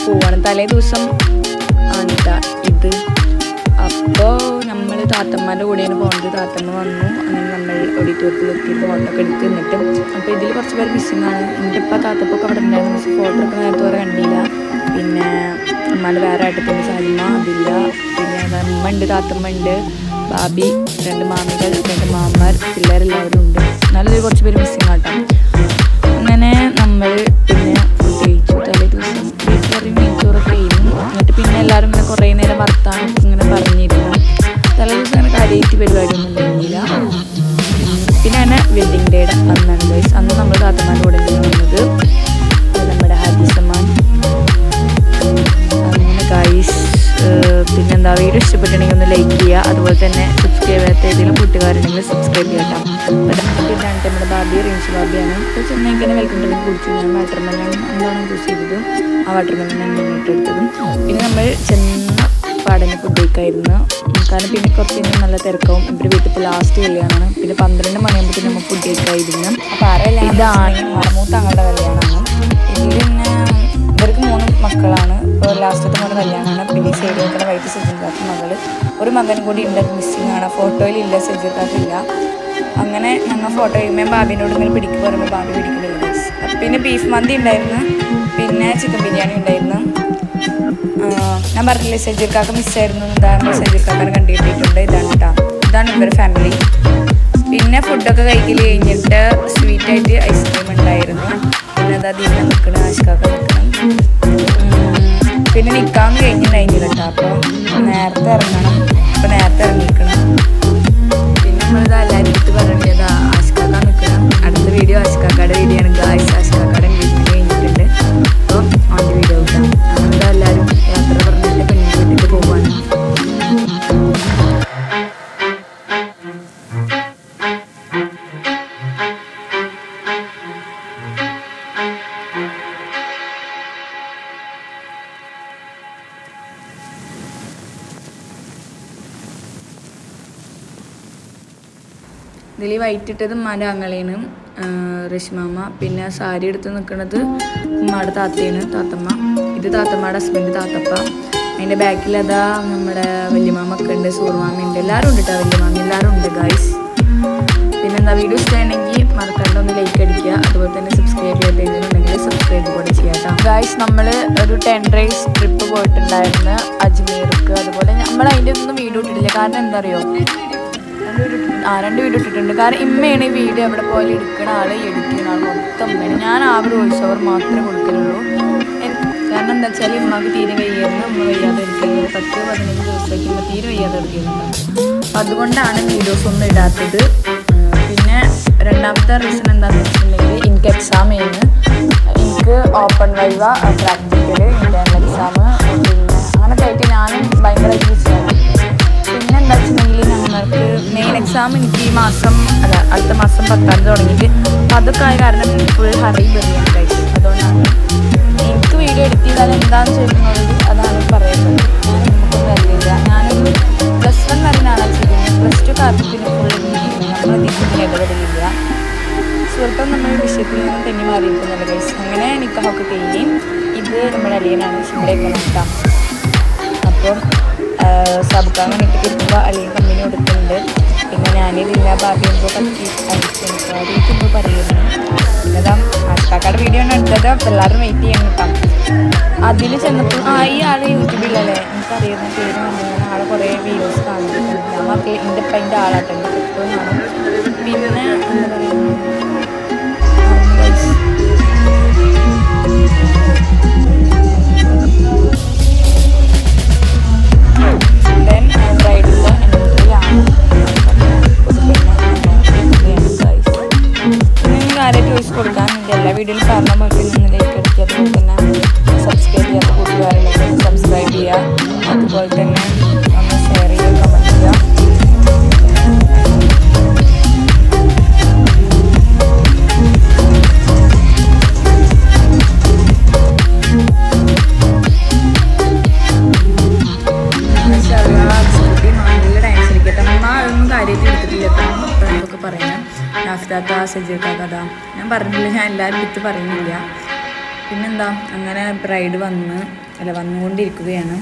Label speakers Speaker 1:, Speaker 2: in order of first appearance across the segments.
Speaker 1: പോവാണ് തലേ ദിവസം ആണ് ട്ടാ ഇത് അപ്പോൾ നമ്മൾ താത്തമ്മേൻ്റെ കൂടെയാണ് പോകുന്നത് താത്തമ്മ വന്നു അങ്ങനെ നമ്മൾ ഓഡിറ്റോറിയത്തിൽ എത്തി ഫോട്ടോ ഒക്കെ എടുത്ത് നിന്നിട്ട് അപ്പോൾ ഇതിൽ കുറച്ച് പേര് മിസ്സിംഗ് ആണ് എൻ്റെ ഇപ്പം താത്തപ്പൊക്കെ അവിടെ ഉണ്ടായിരുന്നു പക്ഷേ ഫോട്ടോ ഒക്കെ നേരത്തെ വരെ കണ്ടില്ല പിന്നെ അമ്മാൻ്റെ വേറെ ആയിട്ടത്തിൻ്റെ സാലിമ അതില്ല പിന്നെ അതാ അമ്മ ഉണ്ട് താത്തമ്മ ഉണ്ട് ബാബി രണ്ട് മാമികൾ രണ്ട് മാമാർ പിള്ളേരെല്ലാവരും ഉണ്ട് എന്നാലും കുറച്ച് പേര് മിസ്സിംഗ് ആട്ടോ അങ്ങനെ നമ്മൾ പിന്നെ ഫുഡ് കഴിച്ചു തലേ ദിവസം ബീഫ് കറി നെയ്ച്ചോറൊക്കെ ആയിരുന്നു എന്നിട്ട് പിന്നെ എല്ലാവരും ഇങ്ങനെ കുറേ നേരം വർത്താനം ഇങ്ങനെ പറഞ്ഞിരുന്നു തലേ ദിവസം അങ്ങനെ കാര്യമായിട്ട് പരിപാടിയൊന്നും ഉണ്ടായിരുന്നില്ല പിന്നെ അങ്ങനെ വെഡിങ് ഡേയുടെ അന്നാണ് ഗൈസ് അന്ന് നമ്മൾ താത്തമാരുടെ കൂടെ വന്നത് നമ്മുടെ ഹാദിസമാൻ അങ്ങനെ ഗൈസ് പിന്നെന്താ വീഡിയോ ഇഷ്ടപ്പെട്ടിട്ടുണ്ടെങ്കിൽ ഒന്ന് ലൈക്ക് ചെയ്യുക അതുപോലെ തന്നെ സബ്സ്ക്രൈബ് ചെയ്യാത്ത ഏതെങ്കിലും കൂട്ടുകാരുണ്ടെങ്കിൽ സബ്സ്ക്രൈബ് ചെയ്യട്ടോ പിന്നാണ് നമ്മുടെ ബാബി റീൻസ് ബാബിയാണ് ഇപ്പോൾ ചെന്നൈ ഇങ്ങനെ വെൽക്കം ഡ്രിങ്ക് കുടിച്ചു ഞാൻ വാട്ടർ മെലൺ എന്താണ് ചൂസ് ചെയ്തത് ആ വാട്ടർ മെലൺ ഞാൻ മുന്നിട്ട് എടുത്തതും പിന്നെ നമ്മൾ ചെന്ന പാടനെ ഫുഡ് കഴിക്കായിരുന്നു കാരണം പിന്നെ കുറച്ച് കഴിഞ്ഞാൽ നല്ല തിരക്കാവും ഇവരുടെ വീട്ടിൽ ഇപ്പോൾ ലാസ്റ്റ് കല്യാണമാണ് പിന്നെ പന്ത്രണ്ട് മണിയാകുമ്പോഴത്തേക്കും നമ്മൾ ഫുഡ് കഴിക്കായിരുന്നു അപ്പോൾ ആരല്ല ഇതാണ് മറമൂത്ത് തങ്ങളുടെ കല്യാണമാണ് ഇതിൽ പിന്നെ ഇവർക്ക് മൂന്ന് മക്കളാണ് ഇപ്പോൾ ലാസ്റ്റത്തെ മൂന്ന് കല്യാണമാണ് പിന്നെ ഈ സൈഡിൽ നിൽക്കുന്ന വൈറ്റ് സെജിർക്കാത്ത മകള് ഒരു മകൻ കൂടി ഉണ്ട് മിസ്സിംഗ് ആണ് ഫോട്ടോയിലില്ല സെജിർക്കാക്കില്ല അങ്ങനെ ഞങ്ങൾ ഫോട്ടോ കഴിയുമ്പോൾ ബാബിനോട് ഇങ്ങനെ പിടിക്ക് പറയുമ്പോൾ ബാബി പിടിക്കുന്നില്ല guys. പിന്നെ ബീഫ് മന്തി ഉണ്ടായിരുന്നു പിന്നെ ചിക്കൻ ബിരിയാണി ഉണ്ടായിരുന്നു ആ, ഞാൻ പറഞ്ഞില്ലേ സജീർക്കാക്ക മിസ്സായിരുന്നു ഇതാണ് സജീർക്കാക്കനെ കണ്ടുകിട്ടിയിട്ടുണ്ട് ഇതാണ് കേട്ടോ ഇതാണ് ഇവരുടെ ഫാമിലി പിന്നെ ഫുഡൊക്കെ കഴിക്കൽ കഴിഞ്ഞിട്ട് സ്വീറ്റ് ആയിട്ട് ഐസ്ക്രീം ഉണ്ടായിരുന്നു പിന്നെ അതാ ദീപ നിൽക്കണം ആശിക്കാക്ക നിൽക്കണം പിന്നെ നിൽക്കാൻ കഴിഞ്ഞിട്ടുണ്ടായിരുന്നില്ല കേട്ടോ അപ്പോൾ നേരത്തെ ഇറങ്ങണം അപ്പോൾ നേരത്തെ ഇറങ്ങിക്കണം പിന്നെ നമ്മളിത് എല്ലാവരും എടുത്ത് പറഞ്ഞത് ആശിക്കാക്ക നിൽക്കണം അടുത്ത വീഡിയോ ആശിക്കാക്കയുടെ വീഡിയോ ആണ് ഗായ്സ് ആശിക്കാക്കയുടെ എൻഗേജ്മെൻറ്റ് കഴിഞ്ഞിട്ടുണ്ട് അപ്പോൾ ഓൻ്റെ വീഡിയോ കിട്ടാം അങ്ങനെ എല്ലാവരും യാത്ര പറഞ്ഞിട്ട് പെണ്ണിൻ്റെ വീട്ടിലേക്ക് പോവാണ് ഇതിൽ വൈറ്റ് ഇട്ടത് ഉമ്മാൻ്റെ ആങ്ങളേന് റഷ്മാമ്മ പിന്നെ സാരി എടുത്ത് നിൽക്കുന്നത് ഉമ്മയുടെ താത്തയാണ് താത്തമ്മ ഇത് താത്തമ്മയുടെ ഹസ്ബൻഡ് താത്തപ്പ അതിൻ്റെ ബാക്കിൽ അതാ നമ്മുടെ വല്യമാമൊക്കെ ഉണ്ട് സൂർമാമയുണ്ട് എല്ലാവരും ഉണ്ട് കേട്ടോ വല്യമാമ എല്ലാവരും ഉണ്ട് ഗായ്സ് പിന്നെന്താ വീഡിയോ ഇഷ്ടമാണെങ്കിൽ മറക്കാണ്ട് ഒന്ന് ലൈക്ക് അടിക്കുക അതുപോലെ തന്നെ സബ്സ്ക്രൈബ് ചെയ്തിട്ടുണ്ടെങ്കിൽ സബ്സ്ക്രൈബ് കൂടെ ചെയ്യാം കേട്ടോ ഗായ്സ് നമ്മൾ ഒരു ടെൻ ഡേയ്സ് ട്രിപ്പ് പോയിട്ടുണ്ടായിരുന്നു അജ്മീർക്ക് അതുപോലെ നമ്മൾ അതിൻ്റെ ഒന്നും വീഡിയോ ഇട്ടിട്ടില്ല കാരണം എന്താ അറിയോ രണ്ട് വീഡിയോ ഇട്ടിട്ടുണ്ട്. ആ രണ്ട് വീഡിയോ ഇട്ടിട്ടുണ്ട് കാരണം ഇമ്മയാണ് ഈ വീഡിയോ എവിടെ പോയാലും എടുക്കണ ആള് എഡിറ്റ് ചെയ്യുന്ന ആൾ മൊത്തം ഉമ്മയാണ് ഞാൻ ആ ഒരു വോയിസ് ഓവർ മാത്രമേ കൊടുക്കലുള്ളൂ എൻ- കാരണം എന്താ വെച്ചാൽ ഉമ്മക്ക് തീരെ വയ്യായിരുന്നു ഉമ്മ വയ്യാതെ എടുക്കുന്നത് ഒരു പത്ത് പതിനഞ്ച് ദിവസത്തേക്ക് ഉമ്മ തീരെ വയ്യാതെ എടുക്കുന്നുണ്ട് അപ്പം അതുകൊണ്ടാണ് വീഡിയോസ് ഒന്നും ഇടാത്തത് ഉം, പിന്നെ രണ്ടാമത്തെ റീസൺ എന്താണെന്ന് വെച്ചിട്ടുണ്ടെങ്കിൽ എനിക്ക് എക്സാം ചെയ്യുന്നു എനിക്ക് open viva practical internal exam പിന്നെ അങ്ങനത്തെ ആയിട്ട് ഞാനും ഭയങ്കരമായിട്ട് ബിസിയാണ് പിന്നെ എന്താ വെച്ചിട്ടുണ്ടെങ്കിൽ ഞങ്ങൾക്ക് മെയിൻ എക്സാം എനിക്ക് ഈ മാസം അല്ല അടുത്ത മാസം പത്താം തീയതി തുടങ്ങിയിട്ട് അപ്പം അതൊക്കെ ആയ കാരണം ഫുൾ ഹറി ബെറിയാണ് കഴിച്ചു അതുകൊണ്ടാണ് എനിക്ക് വീഡിയോ എഡിറ്റ് ചെയ്താൽ എന്താണെന്ന് ചോദിക്കുന്നത് അതാണ് പറയുന്നത് ഞാൻ നമുക്കൊന്നും അറിയില്ല ഞാനൊരു പ്ലസ് വൺ വരെയാണ് ചെയ്യുന്നത് പ്ലസ് ടു കാലത്തിന് ഫുൾ നമ്മൾ ഇതിന് ഇടപെടലില്ല സ്വല്പം നമ്മൾ വിഷയത്തിൽ നിന്ന് തെന്നി മാറിയിരിക്കുന്നുണ്ട് ഗൈസ് അങ്ങനെ നിക്കാഹൊക്കെ കഴിഞ്ഞ് ഇത് നമ്മുടെ അളിയനാണ് ഇവിടെയൊക്കെ നോക്കാം അപ്പം സബുക്കാൻ വേണ്ടിയിട്ട് കിട്ടുമ്പോൾ അല്ലെങ്കിൽ കമ്പനി കൊടുക്കുന്നുണ്ട് പിന്നെ ഞാനിതില്ല ഭാബി എന്തോ പറ്റി അടിച്ചു ഭാബിക്ക് എന്തോ പറയുന്നു പിന്നെ ഇതാ ആഷ്കാക്കയുടെ വീഡിയോ ആണ് എടുത്തത് അപ്പോൾ എല്ലാവരും വെയിറ്റ് ചെയ്യണം കേട്ടോ അതിൽ ചെന്നപ്പോൾ ആ ഈ ആൾ യൂട്യൂബിലല്ലേ എനിക്കറിയുന്ന പേര് വന്നിങ്ങനെ ആളെ കുറേ വീഡിയോസ് കാണിച്ചിട്ടുണ്ട് ഞാൻ മറ്റേ എൻ്റെ ഇപ്പം എൻ്റെ ആളാട്ടോ എൻ്റെ പെട്ടെന്നാണ് പിന്നെ എന്താ പറയുക then ബ്രൈഡിൻ്റെ എൻട്രി ആണ് കാര്യമായിട്ട് വോയിസ് കൊടുക്കാനുണ്ട് എല്ലാ വീഡിയോയിലും പറഞ്ഞ പോലെ തന്നെ ലൈക്ക് അടിക്കുക അതുപോലെ തന്നെ സബ്സ്ക്രൈബ് ചെയ്യാത്ത കൂട്ടുകാരുണ്ടെങ്കിൽ സബ്സ്ക്രൈബ് ചെയ്യുക അതുപോലെ തന്നെ ഒന്ന് ഷെയർ ചെയ്യുക കമൻറ്റ് ചെയ്യുക സ്കൂട്ടി നല്ല ഡാൻസ് കളിക്കട്ടെ അമ്മ അതൊന്നും കാര്യമായിട്ട് എടുത്തിട്ടില്ല എന്നൊക്കെ പറയാം നാഫ്താത്ത സജീർക്ക കഥ ഞാൻ പറഞ്ഞില്ല ഞാൻ എല്ലാവരും എടുത്ത് പറയുന്നില്ല പിന്നെന്താ അങ്ങനെ ബ്രൈഡ് വന്ന് അല്ല വന്നുകൊണ്ടിരിക്കുകയാണ്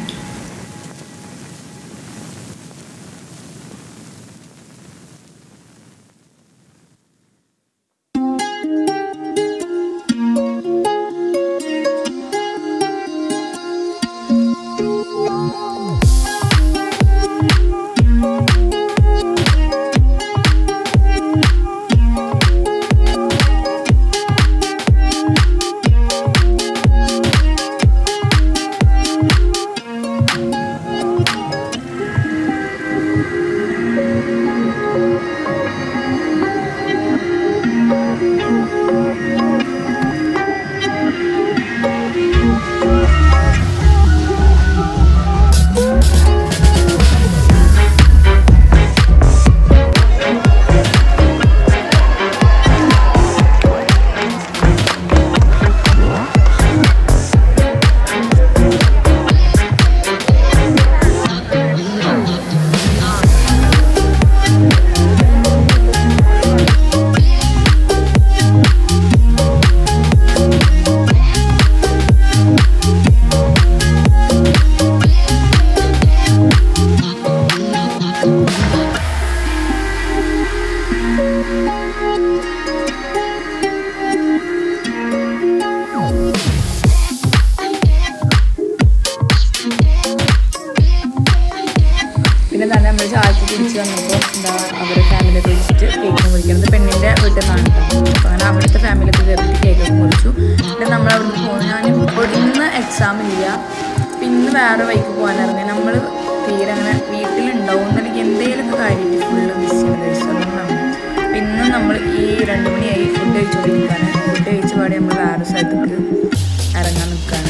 Speaker 1: പിന്നെ തന്നെ നമ്മൾ ചായക്ക് കുടിച്ച് വന്നപ്പോൾ എന്താ അവരുടെ ഫാമിലിയൊക്കെ വിളിച്ചിട്ട് കേക്ക് മുറിക്കുന്നത് പെണ്ണിൻ്റെ വീട്ടിൽ നിന്നാണ് കേട്ടോ അപ്പോൾ അങ്ങനെ അവിടുത്തെ ഫാമിലിയൊക്കെ കയറിയിട്ട് കേക്കൊക്കെ മുറിച്ചു പിന്നെ നമ്മൾ അവിടുന്ന് പോകുന്നു ഞാൻ ഇപ്പോൾ ഇന്ന് എക്സാം ഇല്ല പിന്നെ വേറെ വഴിക്ക് പോകാൻ ഇറങ്ങി നമ്മൾ തീരെ അങ്ങനെ വീട്ടിലുണ്ടാവും എന്നുണ്ടെങ്കിൽ എന്തെങ്കിലുമൊക്കെ കാര്യമായിട്ട് ഫുള്ള് മിസ് ചെയ്യുന്ന ദിവസം അതുകൊണ്ടാണ് അപ്പം ഇന്നും നമ്മൾ ഈ രണ്ട് മണിയായി ഫുഡ് കഴിച്ചുകൊണ്ടിരിക്കുകയാണ് ഫുഡ് കഴിച്ച പാടെ നമ്മൾ വേറെ സ്ഥലത്തേക്ക് ഇറങ്ങാൻ നിൽക്കുകയാണ്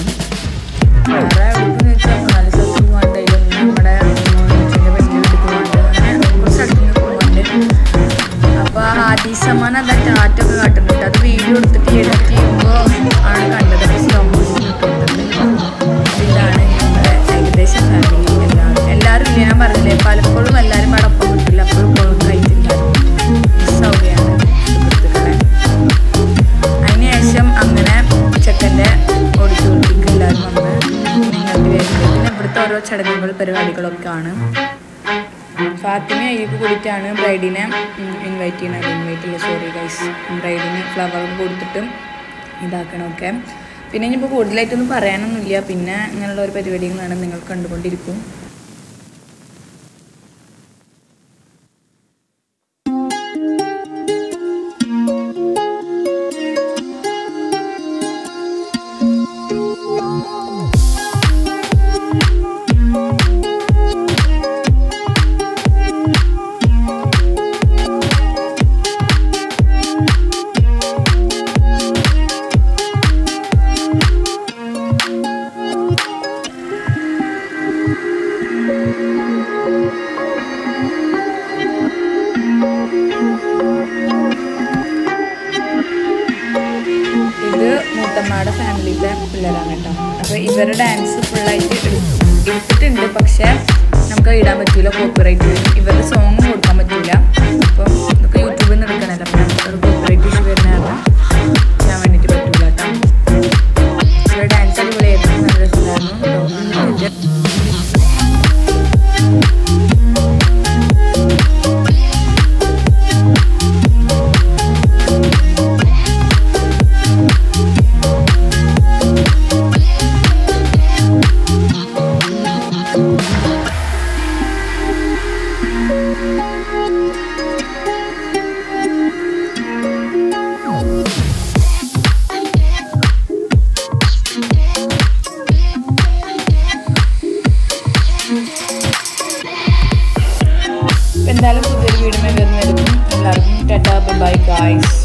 Speaker 1: വേറെ എവിടേക്കെന്ന് വെച്ചാൽ നാല് സ്ഥലത്ത് പോകാണ്ടായാലും നമ്മുടെ അച്ഛൻ്റെ പെണ്ണിൻ്റെ വീട്ടിൽ പോകാണ്ട് അങ്ങനെ കുറച്ച് സ്ഥലത്ത് പോകാണ്ട് അപ്പോൾ ആ ഹാദീസമാൻ അതാ ടാറ്റൊക്കെ കാട്ടുന്നുണ്ട് അത് വീഡിയോ എടുത്തിട്ട് എഡിറ്റ് ചെയ്യുമ്പോൾ ആണ് കണ്ടത് സ്ലോ മോഷൻ കിട്ടുന്നത് ഇതാണ് നമ്മുടെ ഏകദേശം ഫാമിലി എല്ലാവരും എല്ലാവരും ഇല്ല ഞാൻ പറഞ്ഞില്ലേ പലപ്പോഴും എല്ലാവരും അവിടെ ഒപ്പം കിട്ടില്ല അപ്പോഴും ഇപ്പോഴും കഴിച്ചില്ലാരും മിസ്സാവുകയാണ് സുഹൃത്തുക്കളെ അതിനുശേഷം അങ്ങനെ ചെക്കൻ്റെ ഓഡിറ്റോറിയത്തിലേക്ക് എല്ലാവരും വന്ന് നിങ്ങൾക്ക് വരുന്നത് പിന്നെ ഇവിടുത്തെ ഓരോ ചടങ്ങുകൾ പരിപാടികളൊക്കെ ആണ് ഫാത്തിമ അയ്യക്ക് കൂടിയിട്ടാണ് ബ്രൈഡിനെ ഇൻവൈറ്റ് ചെയ്യണത് ഇൻവൈറ്റ് ഇല്ല സോറി ഗൈസ് ബ്രൈഡിന് ഫ്ലവർ കൊടുത്തിട്ട് ഇതാക്കണമൊക്കെ പിന്നെ ഇനിയിപ്പോൾ കൂടുതലായിട്ടൊന്നും പറയാനൊന്നുമില്ല പിന്നെ ഇങ്ങനെയുള്ള ഒരു പരിപാടികളാണ് നിങ്ങൾ കണ്ടുകൊണ്ടിരിക്കും ഇത് മൂത്തമ്മയുടെ ഫാമിലിയിലെ പിള്ളേരാണ് കേട്ടോ അപ്പോൾ ഇവരുടെ ഡാൻസ് ഫുള്ളായിട്ട് എടുത്തിട്ടുണ്ട് പക്ഷേ നമുക്ക് ഇടാൻ പറ്റില്ല കോപ്പിറൈറ്റ് വരും ഇവരുടെ സോങ് കൊടുക്കാൻ പറ്റില്ല അപ്പം ഇതൊക്കെ യൂട്യൂബിൽ നിന്ന് എടുക്കണല്ലോ അപ്പം നമുക്കൊരു കോപ്പിറൈറ്റ് ഇഷ്യൂ വരുന്ന കാരണം ചെയ്യാൻ വേണ്ടിയിട്ട് പറ്റൂല കേട്ടോ ഇവരുടെ ഡാൻസ് അടിപൊളിയായിരുന്നു നല്ല രസമുണ്ടായിരുന്നു കേട്ടോ. എന്തായാലും പുതിയൊരു വീഡിയോ വരുന്നതായിരിക്കും എല്ലാവർക്കും ടാറ്റാ ബൈ ഗായ്സ്